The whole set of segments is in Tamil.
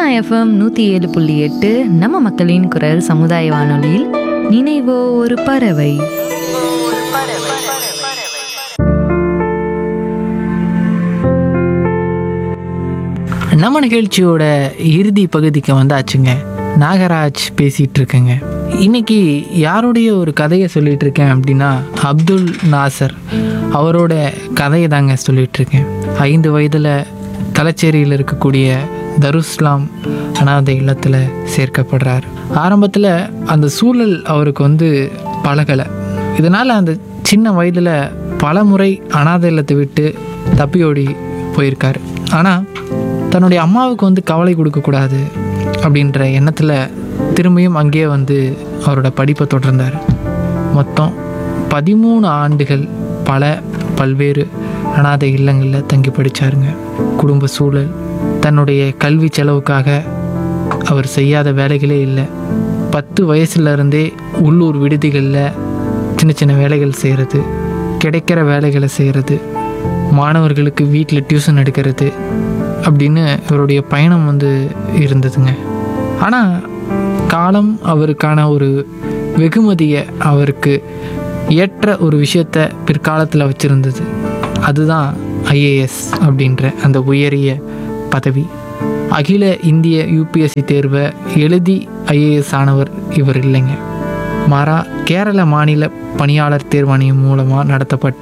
எஃப்எம் நூற்றி ஏழு புள்ளி எட்டு நம்ம மக்களின் குரல் சமுதாய வானொலியில் நினைவோ ஒரு பறவை நம்ம நிகழ்ச்சியோட இறுதி பகுதிக்கு வந்தாச்சுங்க நாகராஜ் பேசிகிட்டு இருக்கேங்க இன்னைக்கு யாருடைய ஒரு கதையை சொல்லிட்டு இருக்கேன் அப்படின்னா அப்துல் நாசர் அவரோட கதையை தாங்க சொல்லிட்டு இருக்கேன் ஐந்து வயதில் தலச்சேரியில் இருக்கக்கூடிய தருஸ்லாம் அனாதை இல்லத்தில் சேர்க்கப்படுறார் ஆரம்பத்தில் அந்த சூழல் அவருக்கு வந்து பழகலை இதனால் அந்த சின்ன வயதில் பல முறை அனாதை இல்லத்தை விட்டு தப்பியோடி போயிருக்காரு ஆனால் தன்னுடைய அம்மாவுக்கு வந்து கவலை கொடுக்கக்கூடாது அப்படின்ற எண்ணத்தில் திரும்பியும் அங்கேயே வந்து அவரோட படிப்பை தொடர்ந்தார் மொத்தம் பதிமூணு ஆண்டுகள் பல பல்வேறு அனாதை இல்லங்களில் தங்கி படித்தாருங்க குடும்ப சூழல் தன்னுடைய கல்வி செலவுக்காக அவர் செய்யாத வேலைகளே இல்லை பத்து வயசுல இருந்தே உள்ளூர் விடுதிகளில் சின்ன சின்ன வேலைகள் செய்கிறது கிடைக்கிற வேலைகளை செய்கிறது மாணவர்களுக்கு வீட்டில் டியூஷன் எடுக்கிறது அப்படின்னு இவருடைய பயணம் வந்து இருந்ததுங்க ஆனால் காலம் அவருக்கான ஒரு வெகுமதியை அவருக்கு ஏற்ற ஒரு விஷயத்தை பிற்காலத்தில் வச்சுருந்தது அதுதான் ஐஏஎஸ் அப்படின்ற அந்த உயரிய பதவி அகில இந்திய யூபிஎஸ்சி தேர்வை எழுதி ஐஏஎஸ் ஆனவர் இவர் இல்லைங்க மாறா கேரள மாநில பணியாளர் தேர்வாணையம் மூலமாக நடத்தப்பட்ட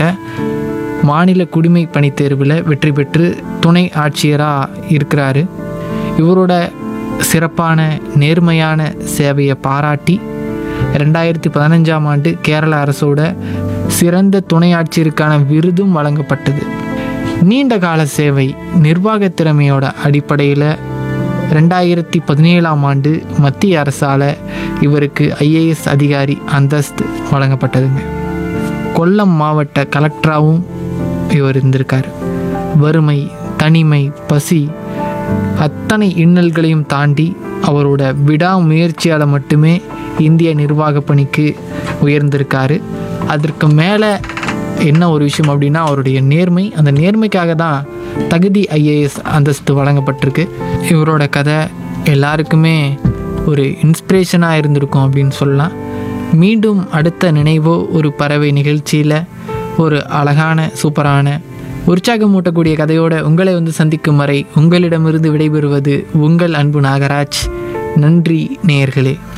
மாநில குடிமை பணி தேர்வில் வெற்றி பெற்று துணை ஆட்சியராக இருக்கிறாரு இவரோட சிறப்பான நேர்மையான சேவையை பாராட்டி ரெண்டாயிரத்தி பதினஞ்சாம் ஆண்டு கேரள அரசோட சிறந்த துணை ஆட்சியருக்கான விருதும் வழங்கப்பட்டது நீண்ட கால சேவை நிர்வாக திறமையோட அடிப்படையில் ரெண்டாயிரத்தி பதினேழாம் ஆண்டு மத்திய அரசால் இவருக்கு ஐஏஎஸ் அதிகாரி அந்தஸ்து வழங்கப்பட்டதுங்க கொல்லம் மாவட்ட கலெக்டராகவும் இவர் இருந்திருக்கார் வறுமை தனிமை பசி அத்தனை இன்னல்களையும் தாண்டி அவரோட விடாமுயற்சியால் மட்டுமே இந்திய நிர்வாக பணிக்கு உயர்ந்திருக்காரு அதற்கு மேலே என்ன ஒரு விஷயம் அப்படின்னா அவருடைய நேர்மை அந்த நேர்மைக்காக தான் தகுதி ஐஏஎஸ் அந்தஸ்து வழங்கப்பட்டிருக்கு இவரோட கதை எல்லாருக்குமே ஒரு இன்ஸ்பிரேஷனாக இருந்திருக்கும் அப்படின்னு சொல்லலாம் மீண்டும் அடுத்த நினைவோ ஒரு பறவை நிகழ்ச்சியில் ஒரு அழகான சூப்பரான உற்சாகமூட்டக்கூடிய கதையோட உங்களை வந்து சந்திக்கும் வரை உங்களிடமிருந்து விடைபெறுவது உங்கள் அன்பு நாகராஜ் நன்றி நேயர்களே